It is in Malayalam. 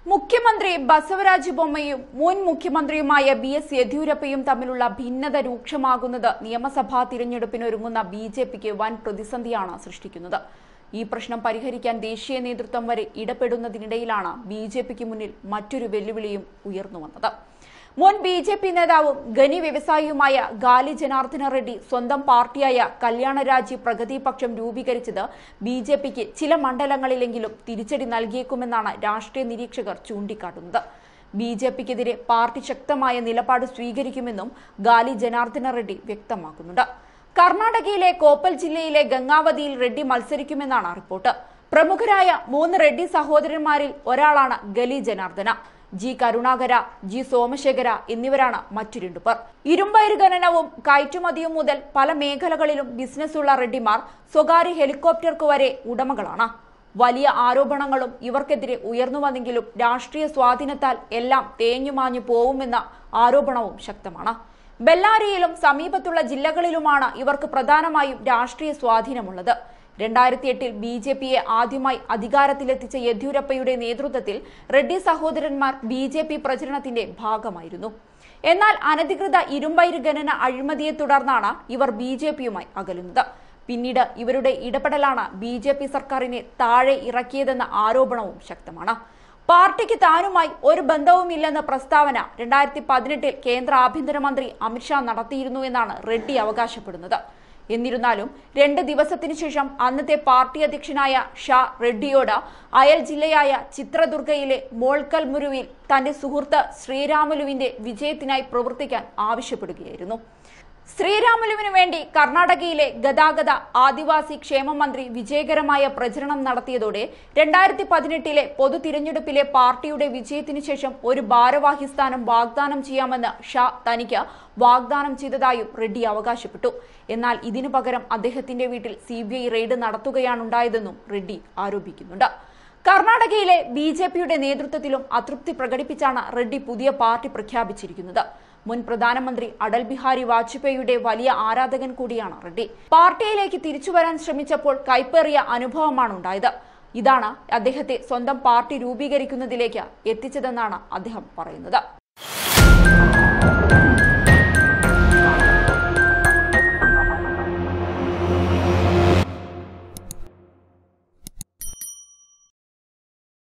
മുഖ്യമന്ത്രി ബസവരാജ് ബൊമ്മയും മുൻ മുഖ്യമന്ത്രിയുമായ ബി എസ് യെദ്യൂരപ്പയും തമ്മിലുള്ള ഭിന്നത രൂക്ഷമാകുന്നത് നിയമസഭാ തിരഞ്ഞെടുപ്പിനൊരുങ്ങുന്ന ബി ജെ പിക്ക് വൻ പ്രതിസന്ധിയാണ് സൃഷ്ടിക്കുന്നത് ഈ പ്രശ്നം പരിഹരിക്കാൻ ദേശീയ നേതൃത്വം വരെ ഇടപെടുന്നതിനിടയിലാണ് ബി ജെ പിക്ക് മുന്നിൽ മറ്റൊരു വെല്ലുവിളിയും ഉയർന്നു വന്നത് മുൻ ബി ജെ പി നേതാവും ഖനി വ്യവസായിയുമായ ഗാലി ജനാർദ്ദന റെഡ്ഡി സ്വന്തം പാർട്ടിയായ കല്യാണരാജി പ്രഗതി പക്ഷം രൂപീകരിച്ചത് ബി ജെ പിക്ക് ചില മണ്ഡലങ്ങളിലെങ്കിലും തിരിച്ചടി നൽകിയേക്കുമെന്നാണ് രാഷ്ട്രീയ നിരീക്ഷകർ ചൂണ്ടിക്കാട്ടുന്നത് ബി ജെ പിക്കെതിരെ പാർട്ടി ശക്തമായ നിലപാട് സ്വീകരിക്കുമെന്നും ഗാലി ജനാർദ്ദന റെഡ്ഡി വ്യക്തമാക്കുന്നുണ്ട് കർണാടകയിലെ കോപ്പൽ ജില്ലയിലെ ഗംഗാവതിയിൽ റെഡ്ഡി മത്സരിക്കുമെന്നാണ് റിപ്പോർട്ട് പ്രമുഖരായ മൂന്ന് റെഡ്ഡി സഹോദരന്മാരിൽ ഒരാളാണ് ഗലി ജനാർദ്ദന ജി കരുണാകര ജി സോമശേഖര എന്നിവരാണ് മറ്റു രണ്ടു പേർ ഇരുമ്പയിര് ഖനനവും കയറ്റുമതിയും മുതൽ പല മേഖലകളിലും ബിസിനസ്സുള്ള റെഡ്ഡിമാർ സ്വകാര്യ ഹെലികോപ്റ്റർക്ക് വരെ ഉടമകളാണ് വലിയ ആരോപണങ്ങളും ഇവർക്കെതിരെ ഉയർന്നു വന്നെങ്കിലും രാഷ്ട്രീയ സ്വാധീനത്താൽ എല്ലാം തേഞ്ഞുമാഞ്ഞു പോവുമെന്ന ആരോപണവും ശക്തമാണ് ബെല്ലാരിയിലും സമീപത്തുള്ള ജില്ലകളിലുമാണ് ഇവർക്ക് പ്രധാനമായും രാഷ്ട്രീയ സ്വാധീനമുള്ളത് രണ്ടായിരത്തി എട്ടിൽ ബി ജെ പിയെ ആദ്യമായി അധികാരത്തിലെത്തിച്ച യെദ്യൂരപ്പയുടെ നേതൃത്വത്തിൽ റെഡ്ഡി സഹോദരന്മാർ ബി ജെ പി പ്രചരണത്തിന്റെ ഭാഗമായിരുന്നു എന്നാൽ അനധികൃത ഇരുമ്പയിര് ഖനന അഴിമതിയെ തുടർന്നാണ് ഇവർ ബി ജെ പിയുമായി അകലുന്നത് പിന്നീട് ഇവരുടെ ഇടപെടലാണ് ബി ജെ പി സർക്കാരിനെ താഴെ ഇറക്കിയതെന്ന ആരോപണവും ശക്തമാണ് പാർട്ടിക്ക് താനുമായി ഒരു ബന്ധവുമില്ലെന്ന പ്രസ്താവന രണ്ടായിരത്തി പതിനെട്ടിൽ കേന്ദ്ര ആഭ്യന്തരമന്ത്രി അമിത്ഷാ നടത്തിയിരുന്നു എന്നാണ് റെഡ്ഡി അവകാശപ്പെടുന്നത് എന്നിരുന്നാലും രണ്ട് ദിവസത്തിനു ശേഷം അന്നത്തെ പാർട്ടി അധ്യക്ഷനായ ഷാ റെഡ്ഡിയോട് അയൽ ജില്ലയായ ചിത്രദുർഗയിലെ മോൾക്കൽ മുരുവിൽ തന്റെ സുഹൃത്ത് ശ്രീരാമുലുവിന്റെ വിജയത്തിനായി പ്രവർത്തിക്കാൻ ആവശ്യപ്പെടുകയായിരുന്നു ശ്രീരാമുലുവിന് വേണ്ടി കർണാടകയിലെ ഗതാഗത ആദിവാസി ക്ഷേമ മന്ത്രി വിജയകരമായ പ്രചരണം നടത്തിയതോടെ രണ്ടായിരത്തി പതിനെട്ടിലെ പൊതു തിരഞ്ഞെടുപ്പിലെ പാർട്ടിയുടെ വിജയത്തിനു ശേഷം ഒരു ഭാരവാഹി സ്ഥാനം വാഗ്ദാനം ചെയ്യാമെന്ന് ഷാ തനിക്ക് വാഗ്ദാനം ചെയ്തതായും റെഡ്ഡി അവകാശപ്പെട്ടു എന്നാൽ ഇതിനു പകരം അദ്ദേഹത്തിന്റെ വീട്ടിൽ സി റെയ്ഡ് നടത്തുകയാണുണ്ടായതെന്നും റെഡ്ഡി ആരോപിക്കുന്നുണ്ട് കർണാടകയിലെ ബി ജെ പിയുടെ നേതൃത്വത്തിലും അതൃപ്തി പ്രകടിപ്പിച്ചാണ് റെഡ്ഡി പുതിയ പാർട്ടി പ്രഖ്യാപിച്ചിരിക്കുന്നത് മുൻ പ്രധാനമന്ത്രി അടൽ ബിഹാരി വാജ്പേയിയുടെ വലിയ ആരാധകൻ കൂടിയാണ് റെഡ്ഡി പാർട്ടിയിലേക്ക് തിരിച്ചുവരാൻ ശ്രമിച്ചപ്പോൾ കൈപ്പേറിയ അനുഭവമാണ് ഉണ്ടായത് ഇതാണ് അദ്ദേഹത്തെ സ്വന്തം പാർട്ടി രൂപീകരിക്കുന്നതിലേക്ക് എത്തിച്ചതെന്നാണ് അദ്ദേഹം പറയുന്നത്